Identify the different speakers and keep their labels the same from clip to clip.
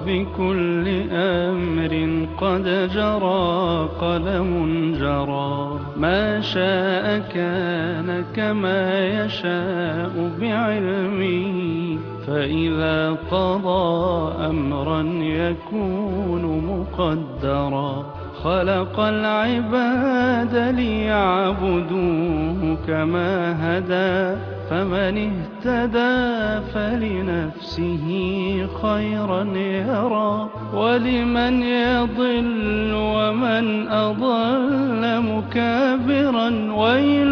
Speaker 1: بكل أمر قد جرى قلم جرى ما شاء كان كما يشاء بعلمه فإذا قضى أمرا يكون مقدرا خلق العباد ليعبدوه كما هدى فمن اهتدى فلنفسه خيرا يرى ولمن يضل ومن أضل مكابرا ويل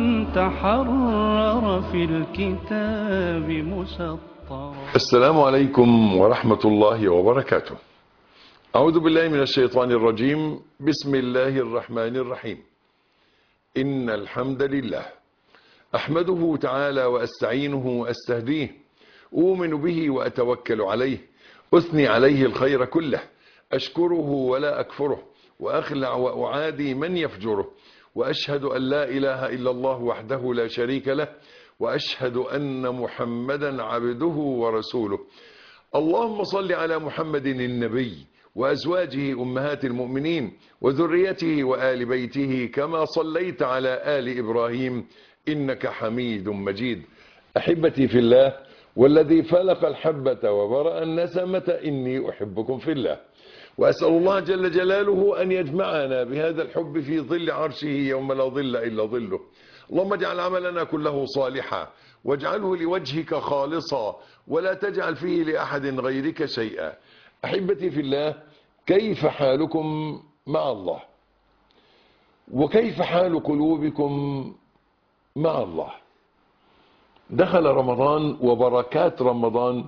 Speaker 1: تحرر في الكتاب مسطرا
Speaker 2: السلام عليكم ورحمة الله وبركاته أعوذ بالله من الشيطان الرجيم بسم الله الرحمن الرحيم إن الحمد لله أحمده تعالى وأستعينه وأستهديه أؤمن به وأتوكل عليه أثني عليه الخير كله أشكره ولا أكفره وأخلع وأعادي من يفجره وأشهد أن لا إله إلا الله وحده لا شريك له وأشهد أن محمدا عبده ورسوله اللهم صل على محمد النبي وأزواجه أمهات المؤمنين وذريته وآل بيته كما صليت على آل إبراهيم إنك حميد مجيد أحبتي في الله والذي فلق الحبة وبرأ النسمة إني أحبكم في الله وأسأل الله جل جلاله أن يجمعنا بهذا الحب في ظل عرشه يوم لا ظل إلا ظله اللهم اجعل عملنا كله صالحا واجعله لوجهك خالصا ولا تجعل فيه لأحد غيرك شيئا أحبتي في الله كيف حالكم مع الله وكيف حال قلوبكم مع الله دخل رمضان وبركات رمضان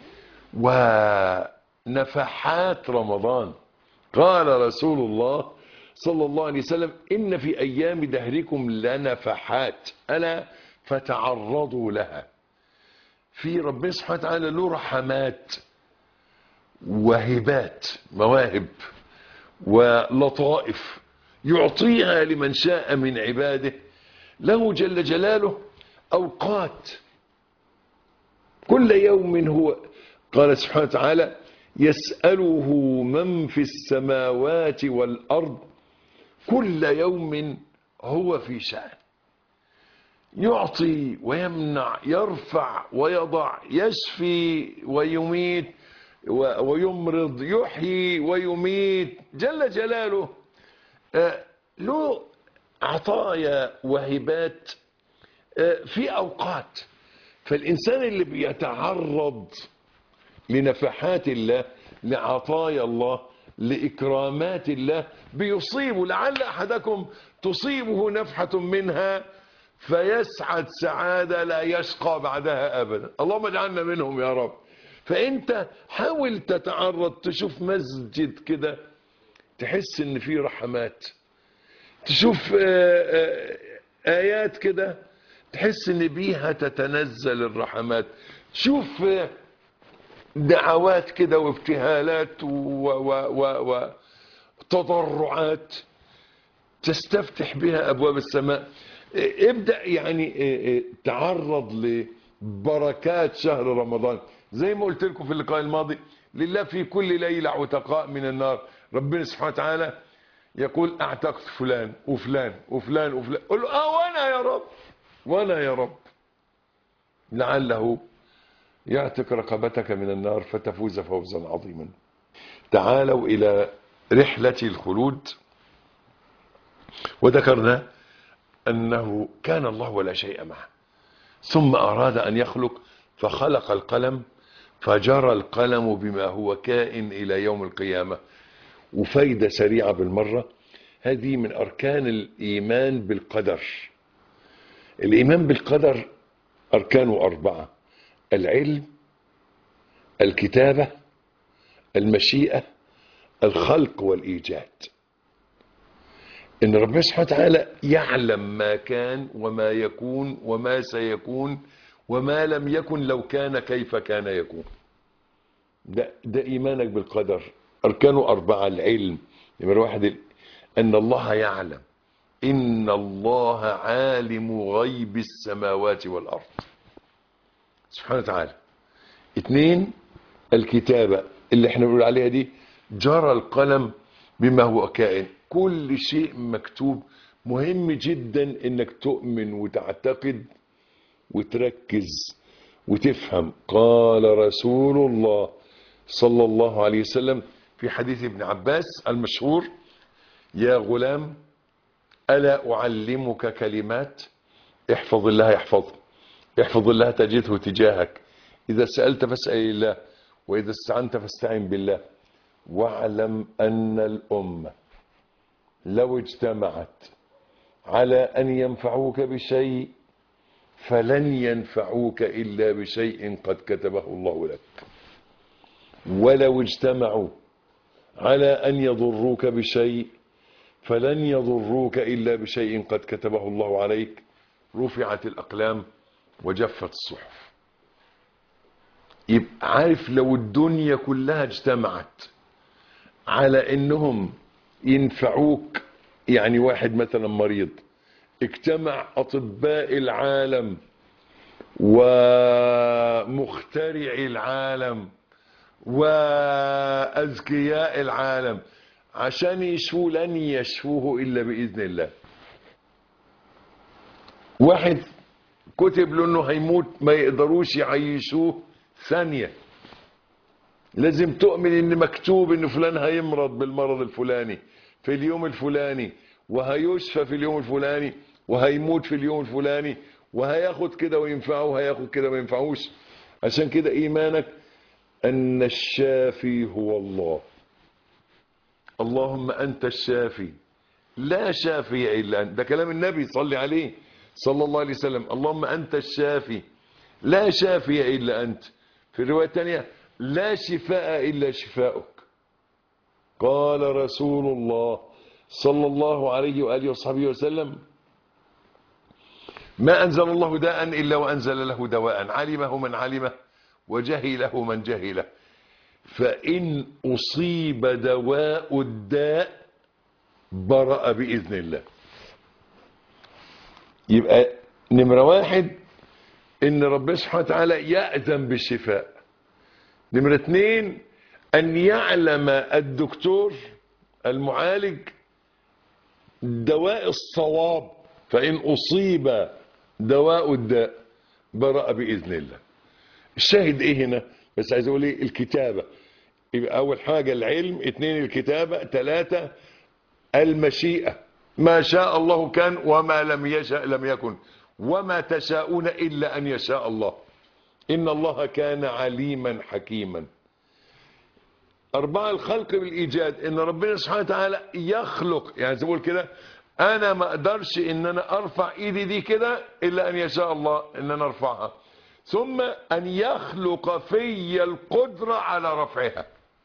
Speaker 2: ونفحات رمضان قال رسول الله صلى الله عليه وسلم إن في أيام دهركم لنفحات ألا فتعرضوا لها في ربنا سبحانه وتعالى له رحمات وهبات مواهب ولطائف يعطيها لمن شاء من عباده له جل جلاله أوقات كل يوم هو قال سبحانه وتعالى يسأله من في السماوات والأرض كل يوم هو في شأن يعطي ويمنع يرفع ويضع يشفي ويميت ويمرض يحيي ويميت جل جلاله له عطايا وهبات في أوقات فالإنسان اللي بيتعرض لنفحات الله لعطايا الله لإكرامات الله بيصيب لعل أحدكم تصيبه نفحة منها فيسعد سعادة لا يشقى بعدها أبدا اللهم اجعلنا منهم يا رب فأنت حاول تتعرض تشوف مسجد كده تحس ان فيه رحمات تشوف آيات كده تحس ان بيها تتنزل الرحمات تشوف دعوات كده وابتهالات وتضرعات تستفتح بها أبواب السماء ابدأ يعني تعرض لبركات شهر رمضان زي ما قلت لكم في اللقاء الماضي لله في كل ليلة عتقاء من النار ربنا سبحانه وتعالى يقول اعتقت فلان وفلان وفلان وفلان قل له اه وانا يا رب وانا يا رب لعله يعتق رقبتك من النار فتفوز فوزا عظيما تعالوا الى رحلة الخلود وذكرنا انه كان الله ولا شيء معه ثم اراد ان يخلق فخلق القلم فجرى القلم بما هو كائن إلى يوم القيامة وفايدة سريعة بالمرة هذه من أركان الإيمان بالقدر الإيمان بالقدر أركانه أربعة العلم الكتابة المشيئة الخلق والإيجاد إن ربنا سبحانه وتعالى يعلم ما كان وما يكون وما سيكون وما لم يكن لو كان كيف كان يكون ده, ده إيمانك بالقدر أركانه أربعة العلم نمر واحد أن الله يعلم إن الله عالم غيب السماوات والأرض سبحانه وتعالى اثنين الكتابة اللي احنا بنقول عليها دي جرى القلم بما هو كائن كل شيء مكتوب مهم جدا انك تؤمن وتعتقد وتركز وتفهم قال رسول الله صلى الله عليه وسلم في حديث ابن عباس المشهور يا غلام ألا أعلمك كلمات احفظ الله يحفظك احفظ الله تجده تجاهك إذا سألت فاسأل الله وإذا استعنت فاستعن بالله واعلم أن الأمة لو اجتمعت على أن ينفعوك بشيء فلن ينفعوك إلا بشيء قد كتبه الله لك ولو اجتمعوا على أن يضروك بشيء فلن يضروك إلا بشيء قد كتبه الله عليك رفعت الأقلام وجفت الصحف يبقى عارف لو الدنيا كلها اجتمعت على انهم ينفعوك يعني واحد مثلا مريض اجتمع اطباء العالم ومخترعي العالم واذكياء العالم عشان يشفوه لن يشفوه الا باذن الله واحد كتب له انه هيموت ما يقدروش يعيشوه ثانيه لازم تؤمن ان مكتوب ان فلان هيمرض بالمرض الفلاني في اليوم الفلاني وهيشفى في اليوم الفلاني وهيموت في اليوم الفلاني وهياخد كده وينفعه وهياخد كده ما ينفعوش عشان كده ايمانك ان الشافي هو الله اللهم انت الشافي لا شافي الا انت ده كلام النبي صلي عليه صلى الله عليه وسلم اللهم انت الشافي لا شافي الا انت في الروايه الثانيه لا شفاء الا شفاؤك قال رسول الله صلى الله عليه واله وصحبه وسلم ما انزل الله داء الا وانزل له دواء علمه من علمه وجهله من جهله فان اصيب دواء الداء برأ باذن الله يبقى نمره واحد ان ربنا سبحانه وتعالى يأذن بالشفاء نمرة اتنين ان يعلم الدكتور المعالج دواء الصواب فان اصيب دواء الداء برأ باذن الله الشاهد ايه هنا بس عايز اقول ايه الكتابة يبقى اول حاجة العلم اتنين الكتابة تلاتة المشيئة ما شاء الله كان وما لم يشاء لم يكن وما تشاءون إلا أن يشاء الله إن الله كان عليما حكيما أربعة الخلق بالإيجاد إن ربنا سبحانه وتعالى يخلق يعني زي ما بقول كده أنا ما أقدرش إن أنا أرفع إيدي دي كده إلا أن يشاء الله إن أنا أرفعها ثم أن يخلق في القدرة على رفعها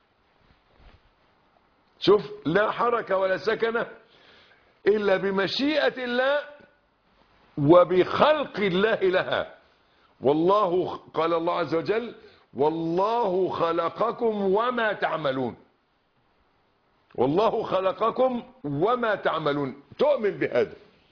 Speaker 2: شوف لا حركة ولا سكنة إلا بمشيئة الله وبخلق الله لها والله قال الله عز وجل والله خلقكم وما تعملون والله خلقكم وما تعملون تؤمن بهذا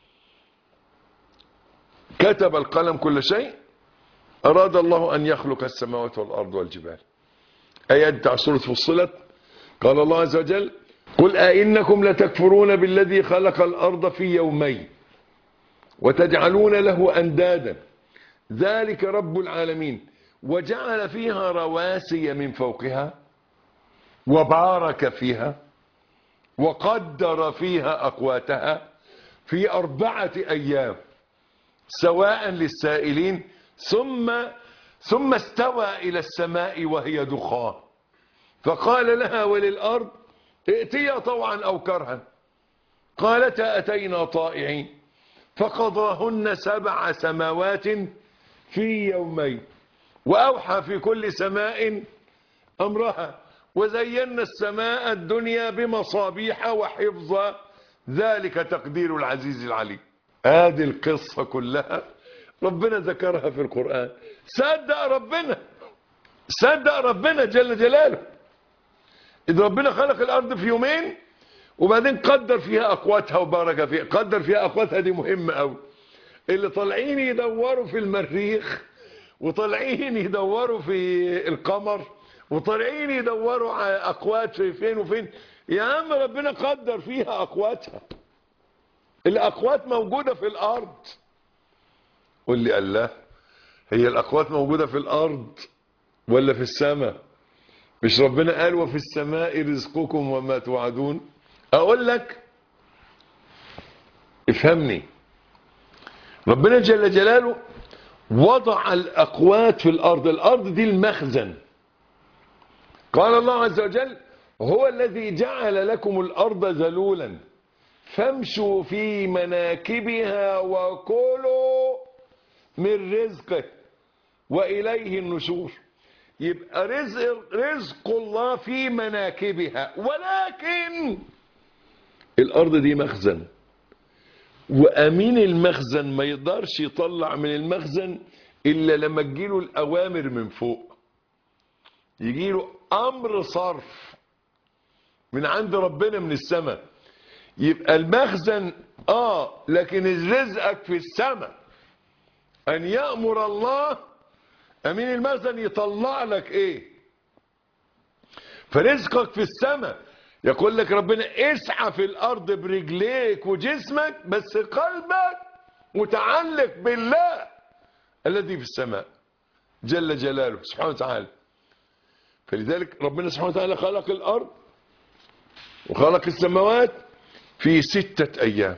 Speaker 2: كتب القلم كل شيء أراد الله أن يخلق السماوات والأرض والجبال آيات بتاع سورة فصلت قال الله عز وجل قل أئنكم لتكفرون بالذي خلق الأرض في يومين وتجعلون له أندادا ذلك رب العالمين وجعل فيها رواسي من فوقها وبارك فيها وقدر فيها أقواتها في أربعة أيام سواء للسائلين ثم ثم استوى إلى السماء وهي دخان فقال لها وللأرض ائتيا طوعا أو كرها قالتا أتينا طائعين فقضاهن سبع سماوات في يومين وأوحى في كل سماء أمرها وزينا السماء الدنيا بمصابيح وحفظا ذلك تقدير العزيز العليم هذه القصة كلها ربنا ذكرها في القرآن صدق ربنا صدق ربنا جل جلاله إذ ربنا خلق الأرض في يومين وبعدين قدر فيها أقواتها وبارك فيها قدر فيها أقواتها دي مهمة أوي اللي طالعين يدوروا في المريخ وطالعين يدوروا في القمر وطالعين يدوروا على اقوات في فين وفين يا عم ربنا قدر فيها اقواتها الاقوات موجودة في الارض قل لي الله هي الاقوات موجودة في الارض ولا في السماء مش ربنا قال وفي السماء رزقكم وما توعدون اقول لك افهمني ربنا جل جلاله وضع الاقوات في الارض الارض دي المخزن قال الله عز وجل هو الذي جعل لكم الارض ذلولا فامشوا في مناكبها وكلوا من رزقه واليه النشور يبقى رزق رزق الله في مناكبها ولكن الارض دي مخزن وامين المخزن ما يقدرش يطلع من المخزن الا لما تجيله الاوامر من فوق يجيله امر صرف من عند ربنا من السماء يبقى المخزن اه لكن رزقك في السماء ان يامر الله امين المخزن يطلع لك ايه فرزقك في السماء يقول لك ربنا اسعى في الارض برجليك وجسمك بس قلبك متعلق بالله الذي في السماء جل جلاله سبحانه وتعالى فلذلك ربنا سبحانه وتعالى خلق الارض وخلق السماوات في ستة ايام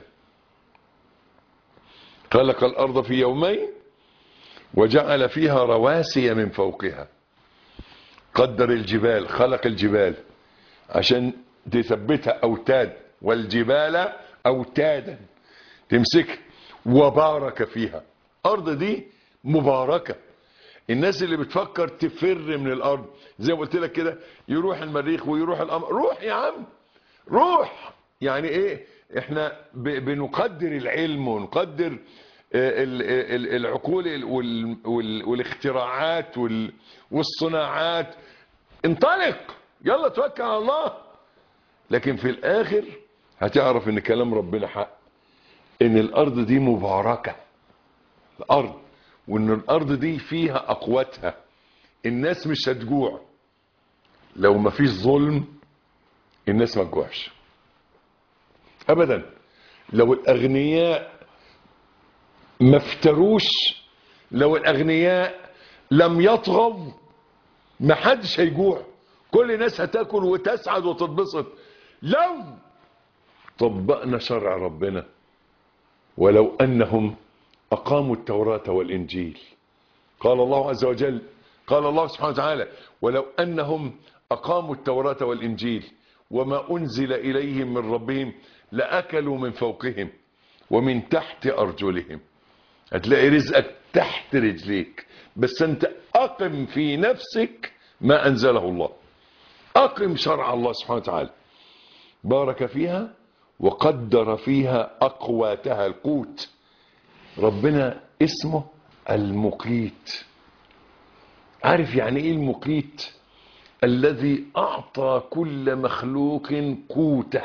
Speaker 2: خلق الارض في يومين وجعل فيها رواسي من فوقها قدر الجبال خلق الجبال عشان تثبتها اوتاد والجبال اوتادا تمسك وبارك فيها ارض دي مباركه الناس اللي بتفكر تفر من الارض زي ما قلت لك كده يروح المريخ ويروح القمر روح يا عم روح يعني ايه احنا ب- بنقدر العلم ونقدر آه، ال- ال- العقول وال- وال- والاختراعات وال- والصناعات انطلق يلا توكل على الله لكن في الاخر هتعرف ان كلام ربنا حق ان الارض دي مباركه الارض وان الارض دي فيها اقواتها الناس مش هتجوع لو ما فيش ظلم الناس ما تجوعش ابدا لو الاغنياء ما افتروش لو الاغنياء لم يطغوا ما حدش هيجوع كل الناس هتاكل وتسعد وتتبسط لو طبقنا شرع ربنا ولو انهم اقاموا التوراة والانجيل قال الله عز وجل قال الله سبحانه وتعالى ولو انهم اقاموا التوراة والانجيل وما انزل اليهم من ربهم لاكلوا من فوقهم ومن تحت ارجلهم هتلاقي رزقك تحت رجليك بس انت اقم في نفسك ما انزله الله اقم شرع الله سبحانه وتعالى بارك فيها وقدر فيها اقواتها القوت ربنا اسمه المقيت عارف يعني ايه المقيت الذي اعطى كل مخلوق قوته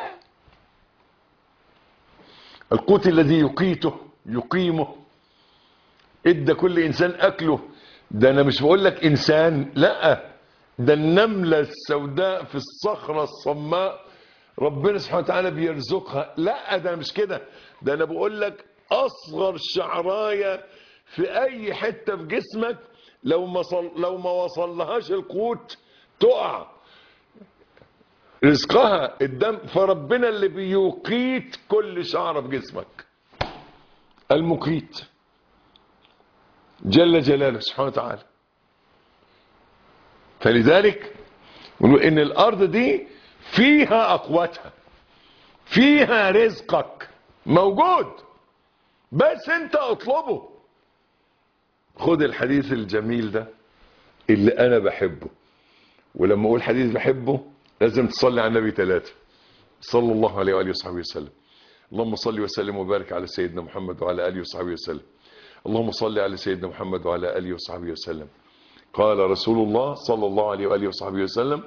Speaker 2: القوت الذي يقيته يقيمه ادى كل انسان اكله ده انا مش بقول لك انسان لا ده النملة السوداء في الصخرة الصماء ربنا سبحانه وتعالى بيرزقها لا ده مش كده ده انا بقول لك اصغر شعراية في اي حتة في جسمك لو ما صل لو ما وصلهاش القوت تقع رزقها الدم فربنا اللي بيقيت كل شعرة في جسمك المقيت جل جلاله سبحانه وتعالى فلذلك نقول ان الارض دي فيها اقواتها فيها رزقك موجود بس انت اطلبه خد الحديث الجميل ده اللي انا بحبه ولما اقول حديث بحبه لازم تصلي على النبي ثلاثة صلى الله عليه وآله وصحبه وسلم اللهم صل وسلم وبارك على سيدنا محمد وعلى آله وصحبه وسلم اللهم صل على سيدنا محمد وعلى آله وصحبه وسلم قال رسول الله صلى الله عليه وآله وصحبه وسلم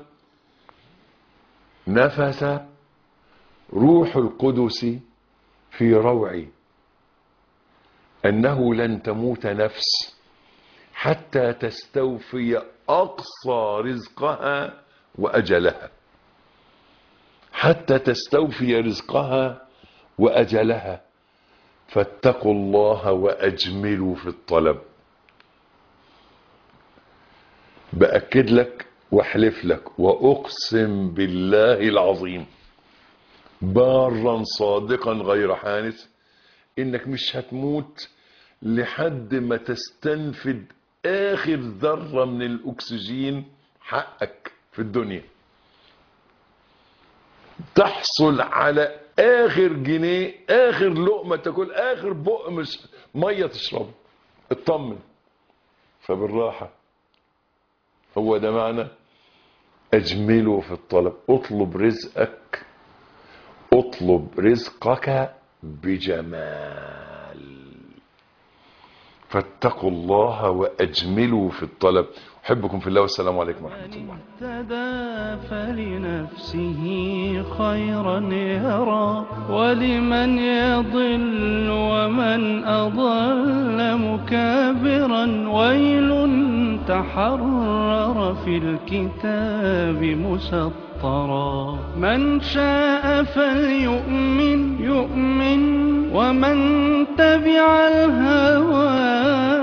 Speaker 2: نفث روح القدس في روعي أنه لن تموت نفس حتى تستوفي أقصى رزقها وأجلها حتى تستوفي رزقها وأجلها فاتقوا الله وأجملوا في الطلب بأكد لك واحلف لك وأقسم بالله العظيم بارا صادقا غير حانث إنك مش هتموت لحد ما تستنفد آخر ذرة من الأكسجين حقك في الدنيا تحصل على آخر جنيه آخر لقمة تاكل آخر بق مش مية تشرب اطمن فبالراحة هو ده معنى أجمله في الطلب اطلب رزقك اطلب رزقك بجمال فاتقوا الله وأجملوا في الطلب أحبكم في الله والسلام عليكم ورحمة الله
Speaker 1: من اهتدى فلنفسه خيرا يرى ولمن يضل ومن أضل مكابرا ويل تحرر في الكتاب مسطرا من شاء فليؤمن يؤمن ومن تبع الهوى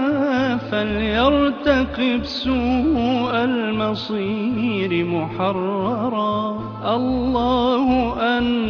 Speaker 1: فليرتقب سوء المصير محررا الله أن